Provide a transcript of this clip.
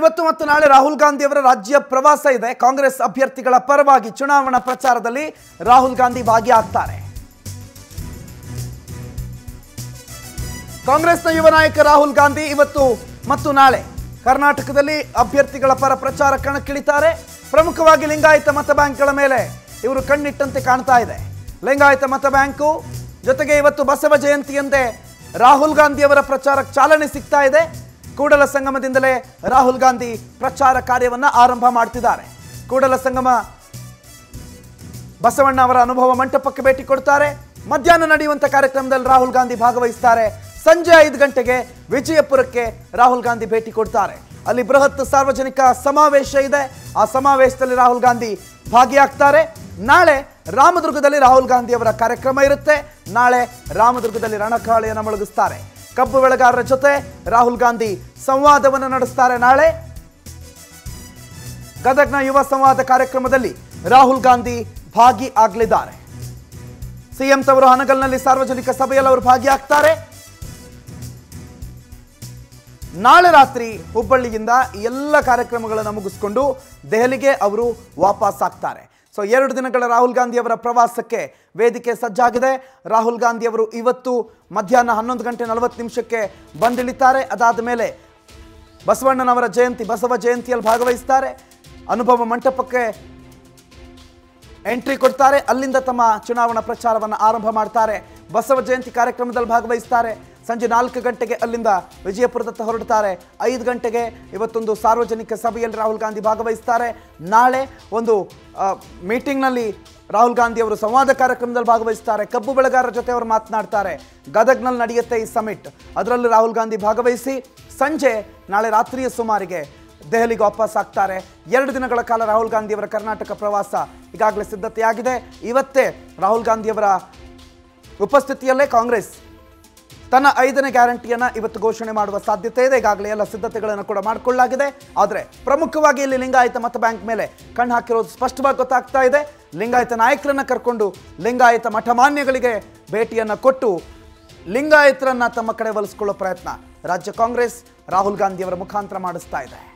ಇವತ್ತು ಮತ್ತು ನಾಳೆ ರಾಹುಲ್ ಗಾಂಧಿ ಅವರ ರಾಜ್ಯ ಪ್ರವಾಸ ಇದೆ ಕಾಂಗ್ರೆಸ್ ಅಭ್ಯರ್ಥಿಗಳ ಪರವಾಗಿ ಚುನಾವಣಾ ಪ್ರಚಾರದಲ್ಲಿ ರಾಹುಲ್ ಗಾಂಧಿ ಭಾಗಿಯಾಗ್ತಾರೆ ಕಾಂಗ್ರೆಸ್ನ ಯುವ ನಾಯಕ ರಾಹುಲ್ ಗಾಂಧಿ ಇವತ್ತು ಮತ್ತು ನಾಳೆ ಕರ್ನಾಟಕದಲ್ಲಿ ಅಭ್ಯರ್ಥಿಗಳ ಪರ ಪ್ರಚಾರ ಕಣಕ್ಕಿಳಿತಾರೆ ಪ್ರಮುಖವಾಗಿ ಲಿಂಗಾಯತ ಮತ ಬ್ಯಾಂಕ್ಗಳ ಮೇಲೆ ಇವರು ಕಣ್ಣಿಟ್ಟಂತೆ ಕಾಣ್ತಾ ಇದೆ ಲಿಂಗಾಯತ ಮತ ಬ್ಯಾಂಕು ಜೊತೆಗೆ ಇವತ್ತು ಬಸವ ಜಯಂತಿಯಂದೇ ರಾಹುಲ್ ಗಾಂಧಿ ಅವರ ಪ್ರಚಾರಕ್ಕೆ ಚಾಲನೆ ಸಿಗ್ತಾ ಇದೆ ಕೂಡಲ ಸಂಗಮದಿಂದಲೇ ರಾಹುಲ್ ಗಾಂಧಿ ಪ್ರಚಾರ ಕಾರ್ಯವನ್ನ ಆರಂಭ ಮಾಡ್ತಿದ್ದಾರೆ ಕೂಡಲ ಸಂಗಮ ಬಸವಣ್ಣ ಅವರ ಅನುಭವ ಮಂಟಪಕ್ಕೆ ಭೇಟಿ ಕೊಡ್ತಾರೆ ಮಧ್ಯಾಹ್ನ ನಡೆಯುವಂತ ಕಾರ್ಯಕ್ರಮದಲ್ಲಿ ರಾಹುಲ್ ಗಾಂಧಿ ಭಾಗವಹಿಸ್ತಾರೆ ಸಂಜೆ ಐದು ಗಂಟೆಗೆ ವಿಜಯಪುರಕ್ಕೆ ರಾಹುಲ್ ಗಾಂಧಿ ಭೇಟಿ ಕೊಡ್ತಾರೆ ಅಲ್ಲಿ ಬೃಹತ್ ಸಾರ್ವಜನಿಕ ಸಮಾವೇಶ ಇದೆ ಆ ಸಮಾವೇಶದಲ್ಲಿ ರಾಹುಲ್ ಗಾಂಧಿ ಭಾಗಿಯಾಗ್ತಾರೆ ನಾಳೆ ರಾಮದುರ್ಗದಲ್ಲಿ ರಾಹುಲ್ ಗಾಂಧಿ ಅವರ ಕಾರ್ಯಕ್ರಮ ಇರುತ್ತೆ ನಾಳೆ ರಾಮದುರ್ಗದಲ್ಲಿ ರಣಕಾಳೆಯನ್ನು ಮೊಳಗಿಸ್ತಾರೆ ಕಬ್ಬು ಬೆಳೆಗಾರರ ಜೊತೆ ರಾಹುಲ್ ಗಾಂಧಿ ಸಂವಾದವನ್ನು ನಡೆಸ್ತಾರೆ ನಾಳೆ ಗದಗ್ನ ಯುವ ಸಂವಾದ ಕಾರ್ಯಕ್ರಮದಲ್ಲಿ ರಾಹುಲ್ ಗಾಂಧಿ ಭಾಗಿ ಆಗಲಿದ್ದಾರೆ ಸಿಎಂ ತವರು ಹನಗಲ್ನಲ್ಲಿ ಸಾರ್ವಜನಿಕ ಸಭೆಯಲ್ಲಿ ಅವರು ಭಾಗಿಯಾಗ್ತಾರೆ ನಾಳೆ ರಾತ್ರಿ ಹುಬ್ಬಳ್ಳಿಯಿಂದ ಈ ಎಲ್ಲ ಕಾರ್ಯಕ್ರಮಗಳನ್ನು ಮುಗಿಸ್ಕೊಂಡು ದೆಹಲಿಗೆ ಅವರು ವಾಪಸ್ ಆಗ್ತಾರೆ ಸೊ ಎರಡು ದಿನಗಳ ರಾಹುಲ್ ಗಾಂಧಿ ಅವರ ಪ್ರವಾಸಕ್ಕೆ ವೇದಿಕೆ ಸಜ್ಜಾಗಿದೆ ರಾಹುಲ್ ಗಾಂಧಿ ಅವರು ಇವತ್ತು ಮಧ್ಯಾಹ್ನ ಹನ್ನೊಂದು ಗಂಟೆ ನಲವತ್ತು ನಿಮಿಷಕ್ಕೆ ಬಂದಿಳಿತಾರೆ ಅದಾದ ಮೇಲೆ ಬಸವಣ್ಣನವರ ಜಯಂತಿ ಬಸವ ಜಯಂತಿಯಲ್ಲಿ ಭಾಗವಹಿಸ್ತಾರೆ ಅನುಭವ ಮಂಟಪಕ್ಕೆ ಎಂಟ್ರಿ ಕೊಡ್ತಾರೆ ಅಲ್ಲಿಂದ ತಮ್ಮ ಚುನಾವಣಾ ಪ್ರಚಾರವನ್ನು ಆರಂಭ ಮಾಡ್ತಾರೆ ಬಸವ ಜಯಂತಿ ಕಾರ್ಯಕ್ರಮದಲ್ಲಿ ಭಾಗವಹಿಸ್ತಾರೆ ಸಂಜೆ ನಾಲ್ಕು ಗಂಟೆಗೆ ಅಲ್ಲಿಂದ ವಿಜಯಪುರದತ್ತ ಹೊರಡ್ತಾರೆ ಐದು ಗಂಟೆಗೆ ಇವತ್ತೊಂದು ಸಾರ್ವಜನಿಕ ಸಭೆಯಲ್ಲಿ ರಾಹುಲ್ ಗಾಂಧಿ ಭಾಗವಹಿಸ್ತಾರೆ ನಾಳೆ ಒಂದು ಆ, ಮೀಟಿಂಗ್ನಲ್ಲಿ ರಾಹುಲ್ ಗಾಂಧಿ ಅವರು ಸಂವಾದ ಕಾರ್ಯಕ್ರಮದಲ್ಲಿ ಭಾಗವಹಿಸ್ತಾರೆ ಕಬ್ಬು ಬೆಳೆಗಾರರ ಜೊತೆ ಅವರು ಮಾತನಾಡ್ತಾರೆ ಗದಗ್ನಲ್ಲಿ ನಡೆಯುತ್ತೆ ಈ ಸಮಿಟ್ ಅದರಲ್ಲಿ ರಾಹುಲ್ ಗಾಂಧಿ ಭಾಗವಹಿಸಿ ಸಂಜೆ ನಾಳೆ ರಾತ್ರಿಯ ಸುಮಾರಿಗೆ ದೆಹಲಿಗೆ ವಾಪಸ್ ಆಗ್ತಾರೆ ಎರಡು ದಿನಗಳ ಕಾಲ ರಾಹುಲ್ ಗಾಂಧಿ ಅವರ ಕರ್ನಾಟಕ ಪ್ರವಾಸ ಈಗಾಗಲೇ ಸಿದ್ಧತೆಯಾಗಿದೆ ಇವತ್ತೇ ರಾಹುಲ್ ಗಾಂಧಿ ಅವರ ಉಪಸ್ಥಿತಿಯಲ್ಲೇ ಕಾಂಗ್ರೆಸ್ ತನ್ನ ಐದನೇ ಗ್ಯಾರಂಟಿಯನ್ನ ಇವತ್ತು ಘೋಷಣೆ ಮಾಡುವ ಸಾಧ್ಯತೆ ಇದೆ ಈಗಾಗಲೇ ಎಲ್ಲ ಸಿದ್ಧತೆಗಳನ್ನು ಕೂಡ ಮಾಡಿಕೊಳ್ಳಲಾಗಿದೆ ಆದರೆ ಪ್ರಮುಖವಾಗಿ ಇಲ್ಲಿ ಲಿಂಗಾಯತ ಮತ ಬ್ಯಾಂಕ್ ಮೇಲೆ ಕಣ್ಣು ಹಾಕಿರೋದು ಸ್ಪಷ್ಟವಾಗಿ ಗೊತ್ತಾಗ್ತಾ ಇದೆ ಲಿಂಗಾಯತ ನಾಯಕರನ್ನ ಕರ್ಕೊಂಡು ಲಿಂಗಾಯತ ಮಠಮಾನ್ಯಗಳಿಗೆ ಭೇಟಿಯನ್ನ ಕೊಟ್ಟು ಲಿಂಗಾಯತರನ್ನ ತಮ್ಮ ಕಡೆ ಒಲಿಸ್ಕೊಳ್ಳೋ ಪ್ರಯತ್ನ ರಾಜ್ಯ ಕಾಂಗ್ರೆಸ್ ರಾಹುಲ್ ಗಾಂಧಿ ಅವರ ಮುಖಾಂತರ ಮಾಡಿಸ್ತಾ ಇದೆ